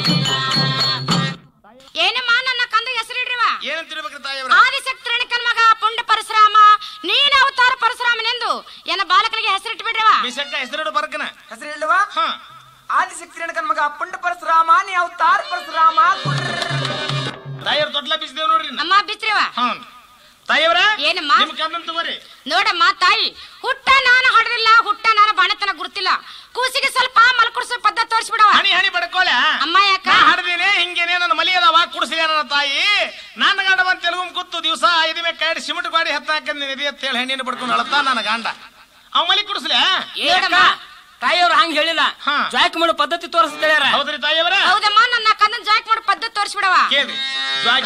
ಏನಮ್ಮ ನನ್ನ ಕಂದ ಹೆಸರಿಡ್ರಿವ ಏನಂತ ತಿಳ್ಬೇಕ್ರಿ ತಾಯಿಯವ್ರ ಆದಿಶಕ್ತಿ ರೇಣುಕನ್ ಮಗ ಪುಂಡ ಪರಶುರಾಮ ನೀನ ಅವತಾರ ಪರಶುರಾಮನೆಂದು ಎನ್ನ ಬಾಲಕನಿಗೆ ಹೆಸರಿಟ್ಟು ಬಿಡ್ರಿವ ಬಿಸಕ್ಕ ಹೆಸರಿಡು ಬರ್ಕನ ಹೆಸರು ಹೇಳುವ ಹಾ ಆದಿಶಕ್ತಿ ರೇಣುಕನ್ ಮಗ ಪುಂಡ ಪರಶುರಾಮ ನೀ ಅವತಾರ ಪರಶುರಾಮ ತಾಯಿಯವ್ರ ತೊಟ್ಲ ಬಿಸಿದೇವ್ ನೋಡ್ರಿ ಇನ್ನ. ಅಮ್ಮ ಬಿಚ್ರಿವ ಹಾ ತಾಯಿಯವ್ರ ಏನಮ್ಮ? ನಿಮ್ ಕಂದನ್ ತಗೋರಿ ನೋಡಮ್ಮ ತಾಯಿ ಹುಟ್ಟ ನಾನು ಹೊಡೆದಿಲ್ಲ ಹುಟ್ಟ ನಾನು ಬಾಣತನ ಗುರುತಿಲ್ಲ ಕೂಸಿಗೆ ಸ್ವಲ್ಪ ಮಲ್ಕುಡ್ಸೋ ಪದ್ಧತಿ ತೋರಿಸ್ಬಿಡವ ಹನಿ ಹನಿ ಬಡ್ಕೋಳ ಅಮ್ಮ ಯಾಕ ನಾ ಹಡ್ದೇನೆ ಹಿಂಗೇನೆ ನನ್ನ ಮಲಿ ಅದಾವ ಕುಡಿಸಿದೆ ನನ್ನ ತಾಯಿ ನನ್ನ ಗಂಡ ಬಂದ್ ತೆಲುಗು ಕೂತು ದಿವಸ ಐದು ಮೇಲೆ ಕೈ ಸಿಮೆಂಟ್ ಗಾಡಿ ಹತ್ತ ಹಾಕಂದ್ ನದಿ ಅಂತ ಹೇಳಿ ಹಣ್ಣಿನ ಬಡ್ಕೊಂಡು ಅಳತಾ ನನ್ನ ಗಂಡ ಅವ್ ಮಲಿ ಕುಡಿಸ್ಲೆ ನೋಡಮ್ಮ ತಾಯಿಯವ್ರು ಹಂಗ ಹೇಳಿಲ್ಲ ಹಾ. ಜಾಕ್ ಮಾಡೋ ಪದ್ಧತಿ ತೋರಿಸ್ತಾರ ಹೌದ್ರಿ ತಾಯಿಯವರ ಹೌದಮ್ಮ ನನ್ನ ಕಂದನ್ ಜಾಕ್ ಮಾಡೋ ಪದ್ಧತಿ ತೋರಿಸ್ಬಿಡವ ಕೇಳ್ರಿ ಜ್ವಾಕಿ